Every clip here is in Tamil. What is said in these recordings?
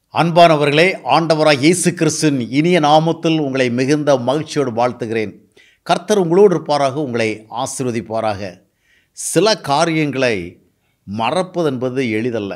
அன்பானவர்களே ஆண்டவராக இயேசு கிறிஸ்துவின் இனிய நாமத்தில் உங்களை மிகுந்த மகிழ்ச்சியோடு வாழ்த்துகிறேன் கர்த்தர் உங்களோடு இருப்பாராக உங்களை ஆசீர்வதிப்பாராக சில காரியங்களை மறப்பது என்பது எளிதல்ல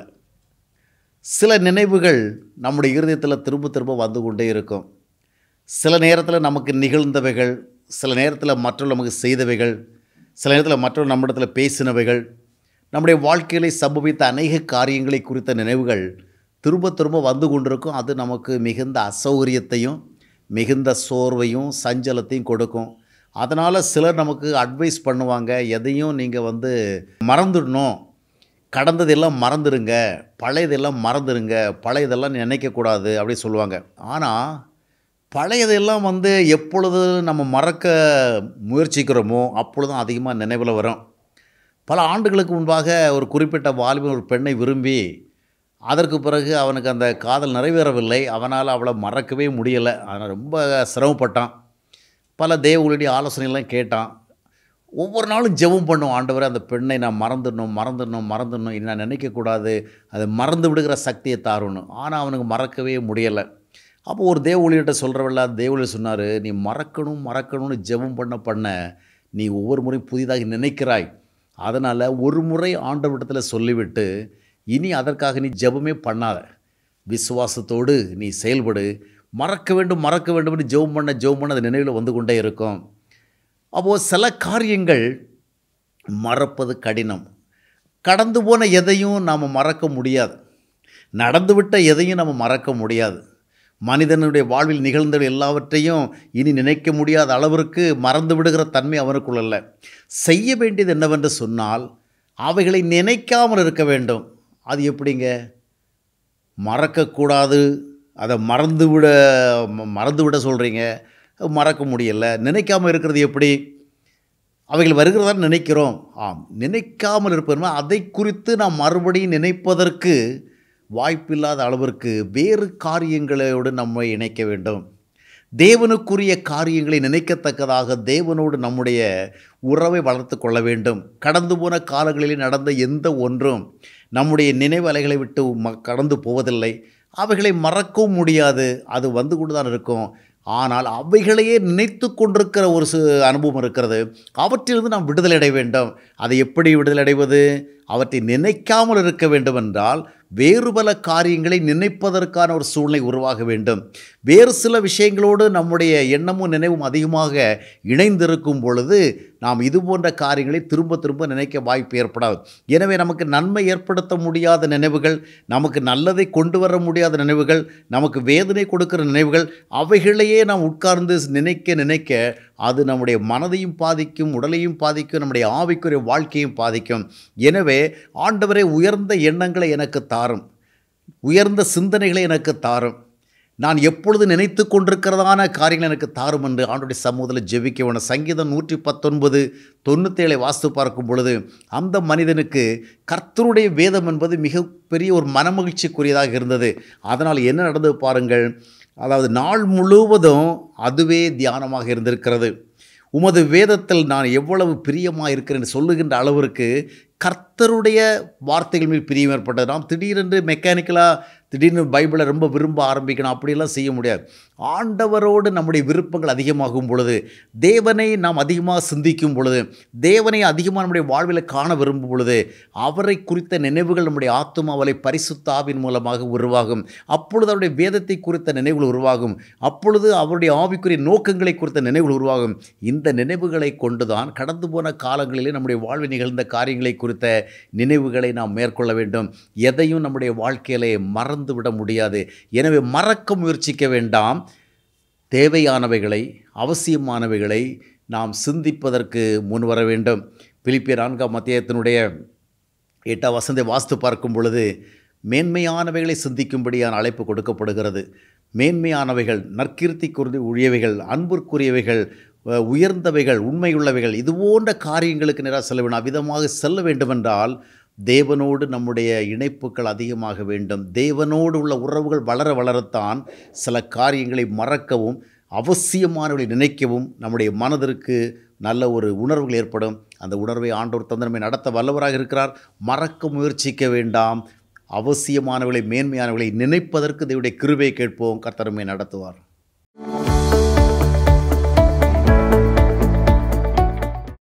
சில நினைவுகள் நம்முடைய இருதயத்தில் திரும்ப திரும்ப வந்து கொண்டே இருக்கும் சில நேரத்தில் நமக்கு நிகழ்ந்தவைகள் சில நேரத்தில் மற்றவர்கள் நமக்கு செய்தவைகள் சில நேரத்தில் மற்றவர்கள் நம்மிடத்தில் பேசினவைகள் நம்முடைய வாழ்க்கையிலே சம்பவித்த அநேக காரியங்களை குறித்த நினைவுகள் திரும்ப திரும்ப வந்து கொண்டிருக்கும் அது நமக்கு மிகுந்த அசௌகரியத்தையும் மிகுந்த சோர்வையும் சஞ்சலத்தையும் கொடுக்கும் அதனால் சிலர் நமக்கு அட்வைஸ் பண்ணுவாங்க எதையும் நீங்கள் வந்து மறந்துடணும் கடந்ததெல்லாம் மறந்துடுங்க பழையதெல்லாம் மறந்துடுங்க பழையதெல்லாம் நினைக்கக்கூடாது அப்படி சொல்லுவாங்க ஆனால் பழையதெல்லாம் வந்து எப்பொழுது நம்ம மறக்க முயற்சிக்கிறோமோ அப்பொழுதும் அதிகமாக நினைவில் வரும் பல ஆண்டுகளுக்கு முன்பாக ஒரு குறிப்பிட்ட வாலிபன் ஒரு பெண்ணை விரும்பி அதற்கு பிறகு அவனுக்கு அந்த காதல் நிறைவேறவில்லை அவனால் அவளை மறக்கவே முடியலை அவன் ரொம்ப சிரமப்பட்டான் பல தேவங்களுடைய ஆலோசனைலாம் கேட்டான் ஒவ்வொரு நாளும் ஜெபம் பண்ணும் ஆண்டவரை அந்த பெண்ணை நான் மறந்துடணும் மறந்துடணும் மறந்துடணும் இனி நான் நினைக்கக்கூடாது அதை மறந்து விடுகிற சக்தியை தாரணும் ஆனால் அவனுக்கு மறக்கவே முடியலை அப்போ ஒரு தேவ ஊழியர்கிட்ட சொல்கிறவல்ல தேவழி சொன்னார் நீ மறக்கணும் மறக்கணும்னு ஜெபம் பண்ண பண்ண நீ ஒவ்வொரு முறையும் புதிதாக நினைக்கிறாய் அதனால் ஒரு முறை ஆண்டவரிடத்தில் சொல்லிவிட்டு இனி அதற்காக நீ ஜெபமே பண்ணாத விசுவாசத்தோடு நீ செயல்படு மறக்க வேண்டும் மறக்க வேண்டும்னு ஜெபம் பண்ண ஜெபம் பண்ண அது நினைவில் வந்து கொண்டே இருக்கும் அப்போது சில காரியங்கள் மறப்பது கடினம் கடந்து போன எதையும் நாம் மறக்க முடியாது நடந்துவிட்ட எதையும் நம்ம மறக்க முடியாது மனிதனுடைய வாழ்வில் நிகழ்ந்த எல்லாவற்றையும் இனி நினைக்க முடியாத அளவிற்கு மறந்து விடுகிற தன்மை அவனுக்குள்ள இல்லை செய்ய வேண்டியது என்னவென்று சொன்னால் அவைகளை நினைக்காமல் இருக்க வேண்டும் அது எப்படிங்க மறக்கக்கூடாது அதை மறந்து விட ம- மறந்து விட சொல்கிறீங்க மறக்க முடியல நினைக்காமல் இருக்கிறது எப்படி அவைகள் வருகிறதா நினைக்கிறோம் ஆம் நினைக்காமல் இருப்பதுனா அதை குறித்து நாம் மறுபடியும் நினைப்பதற்கு வாய்ப்பில்லாத அளவிற்கு வேறு காரியங்களோடு நம்மை இணைக்க வேண்டும் தேவனுக்குரிய காரியங்களை நினைக்கத்தக்கதாக தேவனோடு நம்முடைய உறவை வளர்த்து கொள்ள வேண்டும் கடந்து போன காலங்களில் நடந்த எந்த ஒன்றும் நம்முடைய நினைவலைகளை விட்டு ம கடந்து போவதில்லை அவைகளை மறக்கவும் முடியாது அது வந்து கொண்டு தான் இருக்கும் ஆனால் அவைகளையே நினைத்து கொண்டிருக்கிற ஒரு சு அனுபவம் இருக்கிறது அவற்றிலிருந்து நாம் விடுதலை அடைய வேண்டும் அதை எப்படி விடுதலை அடைவது அவற்றை நினைக்காமல் இருக்க வேண்டும் என்றால் வேறு பல காரியங்களை நினைப்பதற்கான ஒரு சூழ்நிலை உருவாக வேண்டும் வேறு சில விஷயங்களோடு நம்முடைய எண்ணமும் நினைவும் அதிகமாக இணைந்திருக்கும் பொழுது நாம் இது போன்ற காரியங்களை திரும்ப திரும்ப நினைக்க வாய்ப்பு ஏற்படாது எனவே நமக்கு நன்மை ஏற்படுத்த முடியாத நினைவுகள் நமக்கு நல்லதை கொண்டு வர முடியாத நினைவுகள் நமக்கு வேதனை கொடுக்கிற நினைவுகள் அவைகளையே நாம் உட்கார்ந்து நினைக்க நினைக்க அது நம்முடைய மனதையும் பாதிக்கும் உடலையும் பாதிக்கும் நம்முடைய ஆவிக்குரிய வாழ்க்கையும் பாதிக்கும் எனவே ஆண்டவரே உயர்ந்த எண்ணங்களை எனக்கு தாரும் உயர்ந்த சிந்தனைகளை எனக்கு தாரும் நான் எப்பொழுது நினைத்து கொண்டிருக்கிறதான காரியங்கள் எனக்கு தாரும் என்று ஆண்டுடைய சமூகத்தில் ஜெபிக்க வேணும் சங்கீதம் நூற்றி பத்தொன்பது தொண்ணூற்றேழை வாஸ்து பார்க்கும் பொழுது அந்த மனிதனுக்கு கர்த்தருடைய வேதம் என்பது மிகப்பெரிய ஒரு மனமகிழ்ச்சிக்குரியதாக இருந்தது அதனால் என்ன நடந்தது பாருங்கள் அதாவது நாள் முழுவதும் அதுவே தியானமாக இருந்திருக்கிறது உமது வேதத்தில் நான் எவ்வளவு பிரியமாக இருக்கிறேன் சொல்லுகின்ற அளவிற்கு கர்த்தருடைய வார்த்தைகள் மீது பிரியம் ஏற்பட்டது நாம் திடீரென்று மெக்கானிக்கலாக திடீர்னு பைபிளை ரொம்ப விரும்ப ஆரம்பிக்கணும் அப்படியெல்லாம் செய்ய முடியாது ஆண்டவரோடு நம்முடைய விருப்பங்கள் அதிகமாகும் பொழுது தேவனை நாம் அதிகமாக சிந்திக்கும் பொழுது தேவனை அதிகமாக நம்முடைய வாழ்வில் காண விரும்பும் பொழுது அவரை குறித்த நினைவுகள் நம்முடைய ஆத்துமாவலை பரிசுத்தாவின் மூலமாக உருவாகும் அப்பொழுது அவருடைய வேதத்தை குறித்த நினைவுகள் உருவாகும் அப்பொழுது அவருடைய ஆவிக்குரிய நோக்கங்களை குறித்த நினைவுகள் உருவாகும் இந்த நினைவுகளை கொண்டுதான் கடந்து போன காலங்களிலே நம்முடைய வாழ்வில் நிகழ்ந்த காரியங்களை குறித்த நினைவுகளை நாம் மேற்கொள்ள வேண்டும் எதையும் நம்முடைய வாழ்க்கையிலே மறந்து விட முடியாது எனவே மறக்க முயற்சிக்க வேண்டாம் தேவையானவைகளை அவசியமானவைகளை நாம் சிந்திப்பதற்கு முன்வர வேண்டும் பிலிப்பியர் நான்காம் அத்தியாயத்தினுடைய எட்டாம் வசந்தை வாஸ்து பார்க்கும் பொழுது மேன்மையானவைகளை சிந்திக்கும்படியான அழைப்பு கொடுக்கப்படுகிறது மேன்மையானவைகள் நற்கீர்த்திக்குரிய உரியவைகள் அன்பிற்குரியவைகள் அஹ், உயர்ந்தவைகள் உண்மையுள்ளவைகள் இது போன்ற காரியங்களுக்கு நேராக செல்ல வேண்டும் அவ்விதமாக செல்ல வேண்டுமென்றால் தேவனோடு நம்முடைய இணைப்புகள் அதிகமாக வேண்டும் தேவனோடு உள்ள உறவுகள் வளர வளரத்தான் சில காரியங்களை மறக்கவும் அவசியமானவர்களை நினைக்கவும் நம்முடைய மனதிற்கு நல்ல ஒரு உணர்வுகள் ஏற்படும் அந்த உணர்வை ஆண்டவர் தந்து நம்மை நடத்த வல்லவராக இருக்கிறார் மறக்க முயற்சிக்க வேண்டாம் அவசியமானவர்களை மேன்மையானவர்களை நினைப்பதற்கு தேவனுடைய கிருபையை கேட்போம் கர்த்தருமை நடத்துவார்